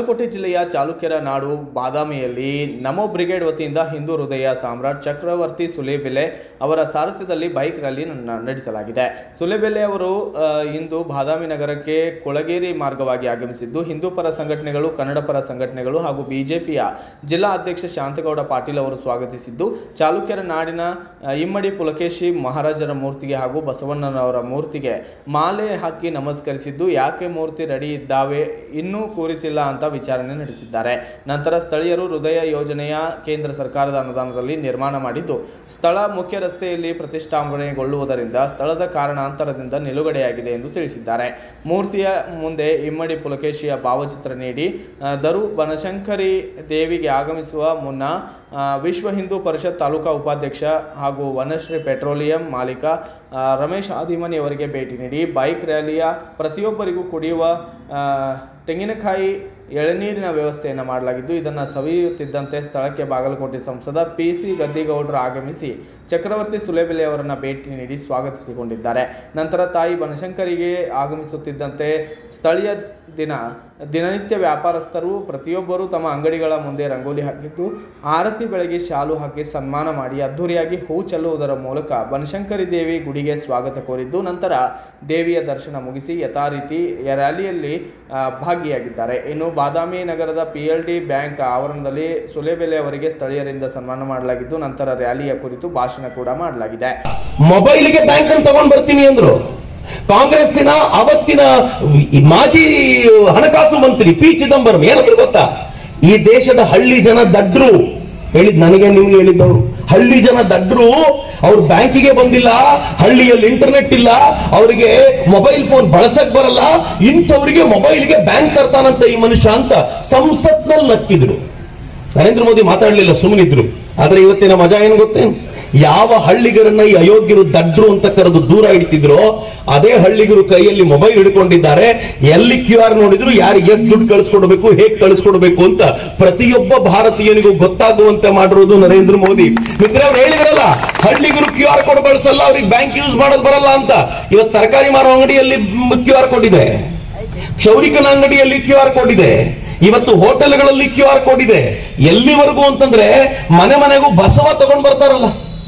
ಬಾಗಲಕೋಟೆ ಜಿಲ್ಲೆಯ ಚಾಲುಕ್ಯರ ನಾಡು ಬಾದಾಮಿಯಲ್ಲಿ ನಮೋ ಬ್ರಿಗೇಡ್ ವತಿಯಿಂದ ಹಿಂದೂ ಹೃದಯ ಸಾಮ್ರಾಟ್ ಚಕ್ರವರ್ತಿ ಸುಲೇಬೆಲೆ ಅವರ ಸಾರಥ್ಯದಲ್ಲಿ ಬೈಕ್ ರ್ಯಾಲಿ ನ- ನಡೆಸಲಾಗಿದೆ ಸುಲೇಬೆಲೆ ಅವರು ಆ, ಇಂದು ಬಾದಾಮಿ ನಗರಕ್ಕೆ ಕೊಳಗೇರಿ ಮಾರ್ಗವಾಗಿ ಆಗಮಿಸಿದ್ದು ಹಿಂದೂ ಪರ ಸಂಘಟನೆಗಳು ಕನ್ನಡ ಪರ ಸಂಘಟನೆಗಳು ಹಾಗೂ ಬಿಜೆಪಿಯ ಜಿಲ್ಲಾ ಅಧ್ಯಕ್ಷ ಶಾಂತಗೌಡ ಪಾಟೀಲ್ ಅವರು ಸ್ವಾಗತಿಸಿದ್ದು ಚಾಲುಕ್ಯರ ನಾಡಿನ ಆ, ಇಮ್ಮಡಿ ಪುಲಕೇಶಿ ಮಹಾರಾಜರ ಮೂರ್ತಿಗೆ ಹಾಗೂ ಬಸವಣ್ಣನವರ ಮೂರ್ತಿಗೆ ಮಾಲೆ ಹಾಕಿ ನಮಸ್ಕರಿಸಿದ್ದು ಯಾಕೆ ಮೂರ್ತಿ ರೆಡಿ ಇದ್ದಾವೆ ಇನ್ನೂ ಕೂರಿಸಿಲ್ಲ ಅಂತ ವಿಚಾರಣೆ ನಡೆಸಿದ್ದಾರೆ ನಂತರ ಸ್ಥಳೀಯರು ಹೃದಯ ಯೋಜನೆಯ ಕೇಂದ್ರ ಸರ್ಕಾರದ ಅನುದಾನದಲ್ಲಿ ನಿರ್ಮಾಣ ಮಾಡಿದ್ದು ಸ್ಥಳ ಮುಖ್ಯ ರಸ್ತೆಯಲ್ಲಿ ಪ್ರತಿಷ್ಠಾಪನೆಗೊಳ್ಳುವುದರಿಂದ ಸ್ಥಳದ ಕಾರಣಾಂತರದಿಂದ ನಿಲುಗಡೆಯಾಗಿದೆ ಎಂದು ತಿಳಿಸಿದ್ದಾರೆ ಮೂರ್ತಿಯ ಮುಂದೆ ಇಮ್ಮಡಿ ಪುಲಕೇಶಿಯ ಭಾವಚಿತ್ರ ನೀಡಿ ಆ, ದರು ಬನಶಂಕರಿ ದೇವಿಗೆ ಆಗಮಿಸುವ ಮುನ್ನ ಆ, ವಿಶ್ವ ಹಿಂದೂ ಪರಿಷತ್ ತಾಲೂಕಾ ಉಪಾಧ್ಯಕ್ಷ ಹಾಗೂ ವನಶ್ರೀ ಪೆಟ್ರೋಲಿಯಂ ಮಾಲೀಕ ಆ, ರಮೇಶ್ ಆದಿಮನಿ ಅವರಿಗೆ ಭೇಟಿ ನೀಡಿ ಬೈಕ್ ರ್ಯಾಲಿಯ ಪ್ರತಿಯೊಬ್ಬರಿಗೂ ಕುಡಿಯುವ ಆ, ತೆಂಗಿನಕಾಯಿ ಎಳನೀರಿನ ವ್ಯವಸ್ಥೆಯನ್ನು ಮಾಡಲಾಗಿದ್ದು ಇದನ್ನು ಸವಿಯುತ್ತಿದ್ದಂತೆ ಸ್ಥಳಕ್ಕೆ ಬಾಗಲಕೋಟೆ ಸಂಸದ ಪಿ ಸಿ ಗದ್ದಿಗೌಡರು ಆಗಮಿಸಿ ಚಕ್ರವರ್ತಿ ಸುಲೇಬೆಲೆ ಅವರನ್ನು ಭೇಟಿ ನೀಡಿ ಸ್ವಾಗತಿಸಿಕೊಂಡಿದ್ದಾರೆ ನಂತರ ತಾಯಿ ಬನಶಂಕರಿಗೆ ಆಗಮಿಸುತ್ತಿದ್ದಂತೆ ಸ್ಥಳೀಯ ದಿನ ದಿನನಿತ್ಯ ವ್ಯಾಪಾರಸ್ಥರು ಪ್ರತಿಯೊಬ್ಬರೂ ತಮ್ಮ ಅಂಗಡಿಗಳ ಮುಂದೆ ರಂಗೋಲಿ ಹಾಕಿದ್ದು ಆರತಿ ಬೆಳಗ್ಗೆ ಶಾಲು ಹಾಕಿ ಸನ್ಮಾನ ಮಾಡಿ ಅದ್ಧೂರಿಯಾಗಿ ಹೂ ಚೆಲ್ಲುವುದರ ಮೂಲಕ ಬನಶಂಕರಿ ದೇವಿ ಗುಡಿಗೆ ಸ್ವಾಗತ ಕೋರಿದ್ದು ನಂತರ ದೇವಿಯ ದರ್ಶನ ಮುಗಿಸಿ ಯಥಾರೀತಿ ರ್ಯಾಲಿಯಲ್ಲಿ ಆ, ಭಾಗಿಯಾಗಿದ್ದಾರೆ ಇನ್ನು ಬಾದಾಮಿ ನಗರದ ಪಿ ಎಲ್ ಡಿ ಬ್ಯಾಂಕ್ ಆವರಣದಲ್ಲಿ ಸುಲೇಬೆಲೆ ಅವರಿಗೆ ಸ್ಥಳೀಯರಿಂದ ಸನ್ಮಾನ ಮಾಡಲಾಗಿದ್ದು ನಂತರ ರ್ಯಾಲಿಯ ಕುರಿತು ಭಾಷಣ ಕೂಡ ಮಾಡಲಾಗಿದೆ ಮೊಬೈಲ್ಗೆ ಬ್ಯಾಂಕ್ ಅನ್ನು ತಗೊಂಡ್ ಬರ್ತೀನಿ ಅಂದ್ರು ಕಾಂಗ್ರೆಸ್ಸಿನ ಅವತ್ತಿನ ಈ ಮಾಜಿ ಹಣಕಾಸು ಮಂತ್ರಿ ಪಿ ಚಿದಂಬರಂ ಏನಂದ್ರು ಗೊತ್ತಾ ಈ ದೇಶದ ಹಳ್ಳಿ ಜನ ದಡ್ರು ಹೇಳಿದ್ ನನಗೆ ನಿಮ್ಗೆ ಹೇಳಿದ್ದವರು ಹಳ್ಳಿ ಜನ ದಡ್ರು ಅವ್ರು ಬ್ಯಾಂಕಿಗೆ ಬಂದಿಲ್ಲ ಹಳ್ಳಿಯಲ್ಲಿ ಇಂಟರ್ನೆಟ್ ಇಲ್ಲ ಅವರಿಗೆ ಮೊಬೈಲ್ ಫೋನ್ ಬಳಸಕ್ ಬರಲ್ಲ ಇಂಥವರಿಗೆ ಮೊಬೈಲ್ಗೆ ಬ್ಯಾಂಕ್ ತರ್ತಾನಂತ ಈ ಮನುಷ್ಯ ಅಂತ ಸಂಸತ್ನಲ್ಲಿ ನಕ್ಕಿದ್ರು ನರೇಂದ್ರ ಮೋದಿ ಮಾತಾಡ್ಲಿಲ್ಲ ಸುಮ್ಮನಿದ್ರು ಆದ್ರೆ ಇವತ್ತಿನ ಮಜಾ ಏನು ಗೊತ್ತೇನು ಯಾವ ಹಳ್ಳಿಗರನ್ನ ಈ ಅಯೋಗ್ಯರು ದಡ್ರು ಅಂತ ಕರೆದು ದೂರ ಇಡ್ತಿದ್ರೋ ಅದೇ ಹಳ್ಳಿಗರು ಕೈಯಲ್ಲಿ ಮೊಬೈಲ್ ಹಿಡ್ಕೊಂಡಿದ್ದಾರೆ ಎಲ್ಲಿ ಕ್ಯೂ ಆರ್ ನೋಡಿದ್ರು ಯಾರಿಗೆ ಎಷ್ಟು ದುಡ್ಡು ಕಳಿಸ್ಕೊಡ್ಬೇಕು ಹೇಗೆ ಕಳಿಸ್ಕೊಡ್ಬೇಕು ಅಂತ ಪ್ರತಿಯೊಬ್ಬ ಭಾರತೀಯನಿಗೂ ಗೊತ್ತಾಗುವಂತೆ ಮಾಡಿರೋದು ನರೇಂದ್ರ ಮೋದಿ ಮಿತ್ರ ಅವ್ರು ಹೇಳಿದ್ರಲ್ಲ ಹಳ್ಳಿಗರು ಕ್ಯೂ ಆರ್ ಕೋಡ್ ಬಳಸಲ್ಲ ಅವ್ರಿಗೆ ಬ್ಯಾಂಕ್ ಯೂಸ್ ಮಾಡೋದು ಬರಲ್ಲ ಅಂತ ಇವತ್ತು ತರಕಾರಿ ಮಾರೋ ಅಂಗಡಿಯಲ್ಲಿ ಕ್ಯೂ ಆರ್ ಕೋಡ್ ಇದೆ ಕ್ಷೌರಿಕನ ಅಂಗಡಿಯಲ್ಲಿ ಕ್ಯೂ ಆರ್ ಕೋಡ್ ಇದೆ ಇವತ್ತು ಹೋಟೆಲ್ಗಳಲ್ಲಿ ಕ್ಯೂ ಆರ್ ಕೋಡ್ ಇದೆ ಎಲ್ಲಿವರೆಗೂ ಅಂತಂದ್ರೆ ಮನೆ ಮನೆಗೂ ಬಸವ ತಗೊಂಡ್ ಬರ್ತಾರಲ್ಲ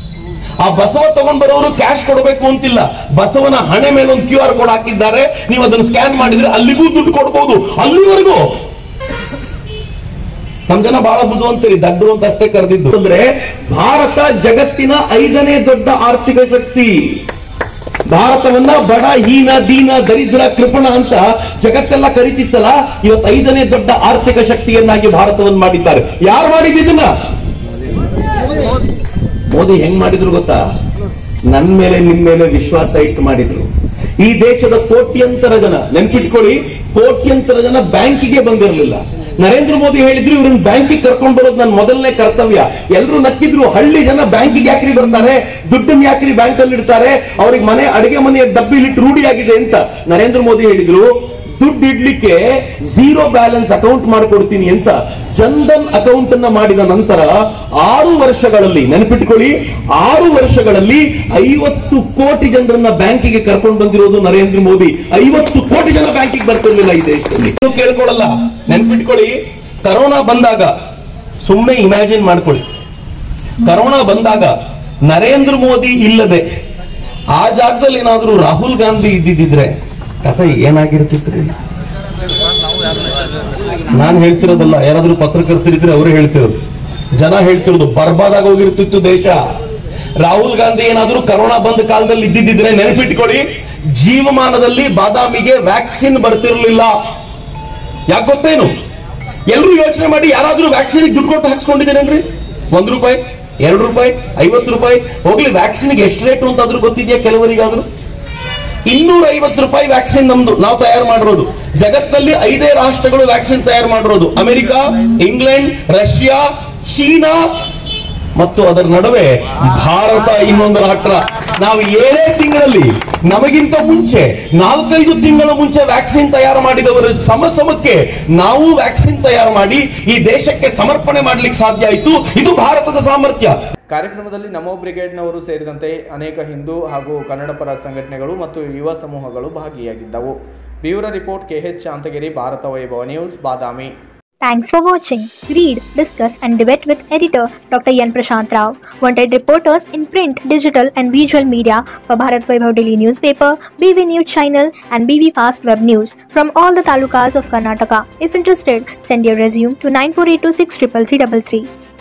ಆ ಬಸವ ತಗೊಂಡ್ ಬರೋರು ಕ್ಯಾಶ್ ಕೊಡಬೇಕು ಅಂತಿಲ್ಲ ಬಸವನ ಹಣೆ ಮೇಲೆ ಒಂದು ಕ್ಯೂ ಆರ್ ಕೋಡ್ ಹಾಕಿದ್ದಾರೆ ನೀವು ಅದನ್ನು ಸ್ಕ್ಯಾನ್ ಮಾಡಿದ್ರೆ ಅಲ್ಲಿಗೂ ದುಡ್ಡು ಕೊಡ್ಬೋದು ಅಲ್ಲಿವರೆಗೂ ನಮ್ ಜನ ಬಹಳ ಬುದ್ಧಿವಂತರಿ ದಡ್ರು ಅಂತ ಅಷ್ಟೇ ಕರೆದಿದ್ದು ಅಂದ್ರೆ ಭಾರತ ಜಗತ್ತಿನ ಐದನೇ ದೊಡ್ಡ ಆರ್ಥಿಕ ಶಕ್ತಿ ಭಾರತವನ್ನ ಬಡ ಹೀನ ದೀನ ದರಿದ್ರ ಕೃಪಣ ಅಂತ ಜಗತ್ತೆಲ್ಲ ಕರಿತಿತ್ತಲ್ಲ ಇವತ್ತು ಐದನೇ ದೊಡ್ಡ ಆರ್ಥಿಕ ಶಕ್ತಿಯನ್ನಾಗಿ ಭಾರತವನ್ನು ಮಾಡಿದ್ದಾರೆ ಯಾರು ಮಾಡಿದ್ದನ್ನ ಮೋದಿ ಹೆಂಗ್ ಮಾಡಿದ್ರು ಗೊತ್ತಾ ನನ್ ಮೇಲೆ ನಿಮ್ ಮೇಲೆ ವಿಶ್ವಾಸ ಇಟ್ಟು ಮಾಡಿದ್ರು ಈ ದೇಶದ ಕೋಟ್ಯಂತರ ಜನ ನೆನ್ಪಿಟ್ಕೊಳ್ಳಿ ಕೋಟ್ಯಂತರ ಜನ ಬ್ಯಾಂಕಿಗೆ ಬಂದಿರಲಿಲ್ಲ ನರೇಂದ್ರ ಮೋದಿ ಹೇಳಿದ್ರು ಇವ್ರನ್ನ ಬ್ಯಾಂಕಿಗೆ ಕರ್ಕೊಂಡು ಬರೋದು ನನ್ನ ಮೊದಲನೇ ಕರ್ತವ್ಯ ಎಲ್ಲರೂ ನಕ್ಕಿದ್ರು ಹಳ್ಳಿ ಜನ ಬ್ಯಾಂಕಿಗೆ ಯಾಕ್ರಿ ಬರ್ತಾರೆ ದುಡ್ಡನ್ನ ಯಾಕ್ರಿ ಬ್ಯಾಂಕ್ ಅಲ್ಲಿ ಇಡ್ತಾರೆ ಅವ್ರಿಗೆ ಮನೆ ಅಡಿಗೆ ಮನೆಯ ಡಬ್ಬಿಲಿಟ್ಟು ರೂಢಿಯಾಗಿದೆ ಅಂತ ನರೇಂದ್ರ ಮೋದಿ ಹೇಳಿದ್ರು ದುಡ್ಡು ಇಡ್ಲಿಕ್ಕೆ ಝೀರೋ ಬ್ಯಾಲೆನ್ಸ್ ಅಕೌಂಟ್ ಮಾಡಿಕೊಡ್ತೀನಿ ಅಂತ ಜನ್ಧನ್ ಅಕೌಂಟ್ ಅನ್ನ ಮಾಡಿದ ನಂತರ ಆರು ವರ್ಷಗಳಲ್ಲಿ ನೆನಪಿಟ್ಕೊಳ್ಳಿ ಆರು ವರ್ಷಗಳಲ್ಲಿ ಐವತ್ತು ಕೋಟಿ ಜನರನ್ನ ಬ್ಯಾಂಕಿಗೆ ಕರ್ಕೊಂಡು ಬಂದಿರೋದು ನರೇಂದ್ರ ಮೋದಿ ಐವತ್ತು ಕೋಟಿ ಜನ ಬ್ಯಾಂಕಿಗೆ ಬರ್ತಿರ್ಲಿಲ್ಲ ಈ ದೇಶದಲ್ಲಿ ನೀವು ಕೇಳ್ಕೊಳ್ಳಲ್ಲ ನೆನಪಿಟ್ಕೊಳ್ಳಿ ಕರೋನಾ ಬಂದಾಗ ಸುಮ್ಮನೆ ಇಮ್ಯಾಜಿನ್ ಮಾಡ್ಕೊಳ್ಳಿ ಕರೋನಾ ಬಂದಾಗ ನರೇಂದ್ರ ಮೋದಿ ಇಲ್ಲದೆ ಆ ಜಾಗದಲ್ಲಿ ಏನಾದ್ರೂ ರಾಹುಲ್ ಗಾಂಧಿ ಇದ್ದಿದ್ರೆ ಕಥೆ ಏನಾಗಿರ್ತಿತ್ರಿ ನಾನು ಹೇಳ್ತಿರೋದಲ್ಲ ಯಾರಾದ್ರೂ ಪತ್ರಕರ್ತರಿದ್ರೆ ಅವರೇ ಹೇಳ್ತಿರೋದು ಜನ ಹೇಳ್ತಿರೋದು ಬರ್ಬಾದಾಗ ಹೋಗಿರ್ತಿತ್ತು ದೇಶ ರಾಹುಲ್ ಗಾಂಧಿ ಏನಾದ್ರೂ ಕರೋನಾ ಬಂದ ಕಾಲದಲ್ಲಿ ಇದ್ದಿದ್ರೆ ನೆನಪಿಟ್ಕೊಳ್ಳಿ ಜೀವಮಾನದಲ್ಲಿ ಬಾದಾಮಿಗೆ ವ್ಯಾಕ್ಸಿನ್ ಬರ್ತಿರ್ಲಿಲ್ಲ ಯಾಕೆ ಗೊತ್ತೇನು ಎಲ್ರು ಯೋಚನೆ ಮಾಡಿ ಯಾರಾದ್ರೂ ವ್ಯಾಕ್ಸಿನ್ ದುಡ್ಡು ಕೊಟ್ಟು ಹಾಕ್ಸ್ಕೊಂಡಿದ್ದೀರೇನ್ರಿ ಒಂದ್ ರೂಪಾಯಿ ಎರಡು ರೂಪಾಯಿ ಐವತ್ತು ರೂಪಾಯಿ ಹೋಗ್ಲಿ ವ್ಯಾಕ್ಸಿನ್ಗೆ ಎಷ್ಟು ರೇಟು ಅಂತಾದ್ರೂ ಗೊತ್ತಿದ್ಯಾ ಕೆಲವರಿಗಾದ್ರೂ ಇನ್ನೂರ ಐವತ್ತು ರೂಪಾಯಿ ವ್ಯಾಕ್ಸಿನ್ ನಮ್ದು ನಾವು ತಯಾರು ಮಾಡಿರೋದು ಜಗತ್ತಲ್ಲಿ ಐದೇ ರಾಷ್ಟ್ರಗಳು ವ್ಯಾಕ್ಸಿನ್ ತಯಾರು ಮಾಡಿರೋದು ಅಮೆರಿಕ ಇಂಗ್ಲೆಂಡ್ ರಷ್ಯಾ ಚೀನಾ ಮತ್ತು ಅದರ ನಡುವೆ ಭಾರತ ಇನ್ನೊಂದು ರಾಷ್ಟ್ರ ನಾವು ಏಳೇ ತಿಂಗಳಲ್ಲಿ ನಮಗಿಂತ ಮುಂಚೆ ನಾಲ್ಕೈದು ತಿಂಗಳ ಮುಂಚೆ ವ್ಯಾಕ್ಸಿನ್ ತಯಾರು ಮಾಡಿದವರು ಸಮ ಸಮಕ್ಕೆ ನಾವು ವ್ಯಾಕ್ಸಿನ್ ತಯಾರು ಮಾಡಿ ಈ ದೇಶಕ್ಕೆ ಸಮರ್ಪಣೆ ಮಾಡ್ಲಿಕ್ಕೆ ಸಾಧ್ಯ ಆಯಿತು ಇದು ಭಾರತದ ಸಾಮರ್ಥ್ಯ ಕಾರ್ಯಕ್ರಮದಲ್ಲಿ ನಮೋ ಬ್ರಿಗೇಡ್ನವರು ಸೇರಿದಂತೆ ಅನೇಕ ಹಿಂದೂ ಹಾಗೂ ಕನ್ನಡ ಪರ ಸಂಘಟನೆಗಳು ಮತ್ತು ಯುವ ಸಮೂಹಗಳು ಭಾಗಿಯಾಗಿದ್ದವು bureau report KH Shantagiri Bharata Vaibhava news Badami Thanks for watching. Read, discuss, and debate with editor Dr. Yan Prashant Rao. Wanted reporters in print, digital, and visual media for Bharat Vaibhav Daily Newspaper, BV News Channel, and BV Fast Web News from all the talukas of Karnataka. If interested, send your resume to 9482633333.